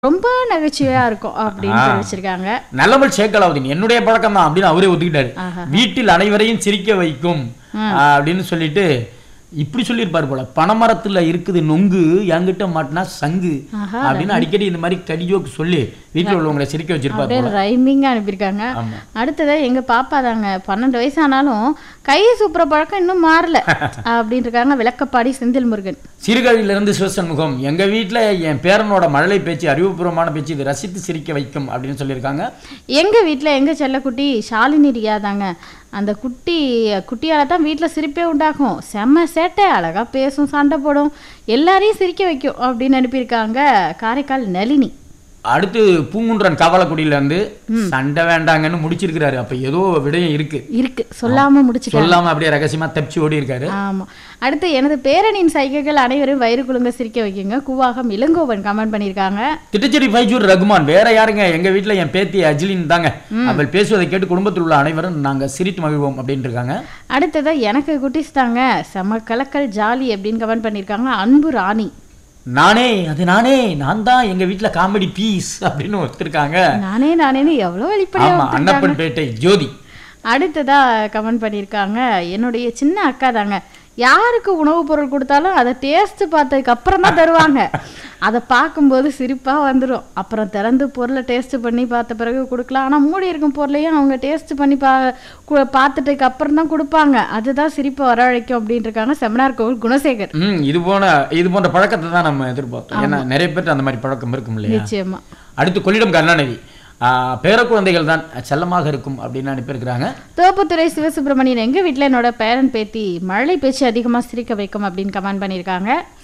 ரொம்ப நகைச்சுவையா இருக்கும் அப்படின்னு ஆ. தெரிவிச்சிருக்காங்க நல்லமல் சேக்கலாவுதீன் என்னுடைய பழக்கம் தான் அப்படின்னு அவரே ஒத்துக்கிட்டாரு ஆஹா. வீட்டில் அனைவரையும் சிரிக்க வைக்கும் ஆ, அப்படின்னு சொல்லிட்டு இப்படி சொல்லியிருப்பாரு போல பனைமரத்துல இருக்குது நொங்கு என்கிட்ட மாட்டினா சங்கு ஆஹா, அப்படின்னு அடிக்கடி இந்த மாதிரி கடிஜோக்கு சொல்லி வீட்டில் உள்ளவங்களை சிரிக்க வச்சிருப்பாரு அப்படியே போல ரைமிங்கா அனுப்பியிருக்காங்க ஆமா அடுத்தது எங்க பாப்பா தாங்க பன்னெண்டு வயசு ஆனாலும் கை சூப்புற பழக்கம் இன்னும் மாறல அப்படின்னு இருக்காங்க விளக்கப்பாடி செந்தில் முருகன் சிறுகதையிலிருந்து சிவசண்முகம் எங்க வீட்ல என் பேரனோட மழலை பேச்சு அறிவுபூர்வமான பேச்சு இது ரசித்து சிரிக்க வைக்கும் அப்படின்னு சொல்லியிருக்காங்க எங்க வீட்ல எங்க செல்லக்குட்டி ஷாலினி ரியா தாங்க அந்த குட்டி குட்டியால தான் வீட்ல சிரிப்பே உண்டாகும் செம்ம சேட்டை அழகா பேசும் சண்டை போடும் எல்லாரையும் சிரிக்க வைக்கும் அப்படின்னு அனுப்பியிருக்காங்க காரைக்கால் நளினி அடுத்து பூங்குன்றன் கவலக்குடியில இருந்து சண்டை வேண்டாங்கன்னு முடிச்சிருக்கிறாரு அப்ப ஏதோ விடயம் இருக்கு இருக்கு சொல்லாம முடிச்சுக்க சொல்லாம அப்படியே ரகசியமா தப்பிச்சு ஓடி இருக்காரு ஆமா அடுத்து எனது பேரனின் சைகைகள் அனைவரும் வயிறு குலுங்க சிரிக்க வைக்குங்க கூவாகம் இளங்கோவன் கமெண்ட் பண்ணியிருக்காங்க திட்டச்சேரி ஃபைஜூர் ரகுமான் வேற யாருங்க எங்க வீட்ல என் பேத்தி அஜிலின் தாங்க அவள் பேசுவதை கேட்டு குடும்பத்தில் உள்ள அனைவரும் நாங்க சிரித்து மகிழ்வோம் அப்படின்னு இருக்காங்க அடுத்தது எனக்கு குட்டிஸ் தாங்க செம கலக்கல் ஜாலி அப்படின்னு கமெண்ட் பண்ணியிருக்காங்க அன்பு ராணி நானே அது நானே நான் தான் எங்க வீட்ல காமெடி பீஸ் அப்படின்னு ஒருத்தருக்காங்க நானே நானேன்னு எவ்வளோ வெளிப்படையா ஆமா ஒத்துக்கிட்டாங்க. அன்னப்பன் பேட்டை ஜோதி அடுத்ததா கமெண்ட் பண்ணியிருக்காங்க என்னுடைய சின்ன அக்கா தாங்க யாருக்கு உணவுப் பொருள் கொடுத்தாலும் அதை டேஸ்ட் பார்த்ததுக்கு அப்புறம் தான் தருவாங்க அதை பார்க்கும்போது சிரிப்பா வந்துடும் அப்புறம் திறந்து பொருளை டேஸ்ட் பண்ணி பார்த்த பிறகு கொடுக்கலாம் ஆனா மூடி இருக்கும் பொருளையும் அவங்க டேஸ்ட் பண்ணி பா கு- பார்த்துட்டதுக்கு அப்புறம் தான் கொடுப்பாங்க அதுதான் சிரிப்பை வரவழைக்கும் அப்படின்னு இருக்காங்க செமினார் கோவில் குணசேகர் ம் இது போன இது போன்ற பழக்கத்தை தான் நம்ம எதிர்பார்த்தோம் ஏன்னா நிறைய பேர்ட்ட அந்த மாதிரி பழக்கம் இருக்கும் இல்லையா நிச்சயமா அடுத்து கொள்ளிடம் கருணாநிதி ஆ, பேரக்குழந்தைகள் தான் செல்லமாக இருக்கும் அப்படின்னு அனுப்பியிருக்கிறாங்க தோப்புத்துறை சிவசுப்பிரமணியன் எங்க வீட்ல என்னோட பேரன் பேத்தி மழை பேச்சு அதிகமா சிரிக்க வைக்கும் அப்படின்னு கமெண்ட் பண்ணியிருக்காங்க